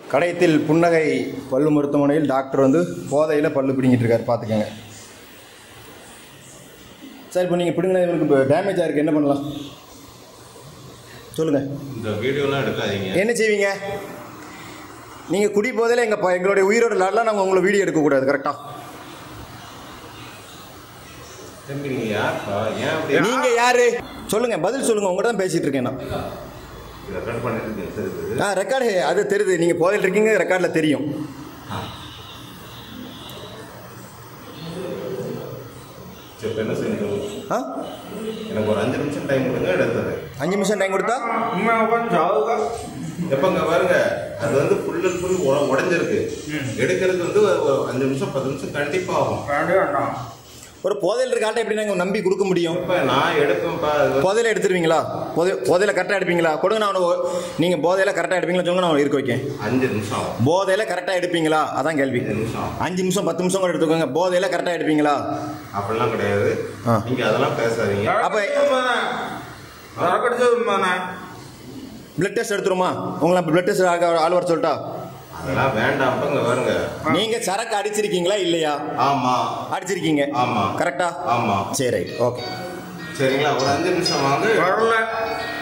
கடையத்தில் புன்னகை பல்லு மருத்துவமனையில் டாக்டர் வந்து போதையில் பல்லு பிடிங்கிட்டு இருக்காரு பார்த்துக்கோங்க சார் இப்போ நீங்கள் பிடுங்கின இவருக்கு இப்போ டேமேஜ் ஆயிருக்கு என்ன பண்ணலாம் சொல்லுங்கள் இந்த வீடியோலாம் எடுக்காதீங்க என்ன செய்வீங்க நீங்கள் குடி போதையில் எங்கள் எங்களுடைய உயிரோட லாடலாம் நாங்கள் உங்களை வீடியோ எடுக்கக்கூடாது கரெக்டாக தம்பி நீங்க யாருப்பா ஏன் அப்படி நீங்கள் யாரு சொல்லுங்கள் பதில் சொல்லுங்கள் உங்கள்கிட்ட தான் பேசிகிட்டு இருக்கேன் நான் இதை கட் பண்ணிட்டு இருக்கீங்க சரி சரி ஆ ரெக்கார்டு அது தெரியுது நீங்கள் போதையில் இருக்கீங்க ரெக்கார்டில் தெரியும் சரி இப்ப என்ன செய்யணும் ஆ எனக்கு ஒரு அஞ்சு நிமிஷம் டைம் கொடுங்க எடுத்துறேன் அஞ்சு நிமிஷம் டைம் கொடுத்தா எப்பங்க பாருங்க அது வந்து ஃபுல் அண்ட் ஃபுல் உடஞ்சிருக்கு எடுக்கிறது வந்து ஒரு- ஒரு அஞ்சு நிமிஷம் பத்து நிமிஷம் கண்டிப்பா ஆகும் ஒரு போதையில் இருக்க ஆட்டை எப்படி நாங்கள் நம்பி கொடுக்க முடியும் இப்ப நான் எடுப்பேன்ப்பா அது வந்து- போதையில் எடுத்துருவீங்களா போதை போதையில் கரெக்டாக எடுப்பீங்களா கொடுங்க நான் அவனை நீங்கள் போதையில் கரெக்டாக எடுப்பீங்களா சொல்லுங்க நான் அவனை இருக்க வைக்கேன் அஞ்சு நிமிஷம் ஆகும் போதையில் கரெக்டாக எடுப்பீங்களா அதான் கேள்வி அஞ்சு நிமிஷம் ஆகும் அஞ்சு நிமிஷம் பத்து நிமிஷம் கூட எடுத்துக்கோங்க போதையில் கரெக்டாக எடுப்பீங்களா அப்படிலாம் கிடையாது ஆ. நீங்க அதெல்லாம் பேசாதீங்க அப்போ உண்மைதானே பிளட் டெஸ்ட் எடுத்துருமா உங்களை பிளட் டெஸ்ட் ஆள் வர சொல்லிட்டா அதெல்லாம் வேண்டாம் இங்க பாருங்க நீங்கள் சரக்கு அடிச்சிருக்கீங்களா இல்லையா ஆமா அடிச்சிருக்கீங்க ஆமா கரெக்டா ஆமா சரி ரைட் ஓகே சரிங்களா ஒரு அஞ்சு நிமிஷம் வாங்க வரல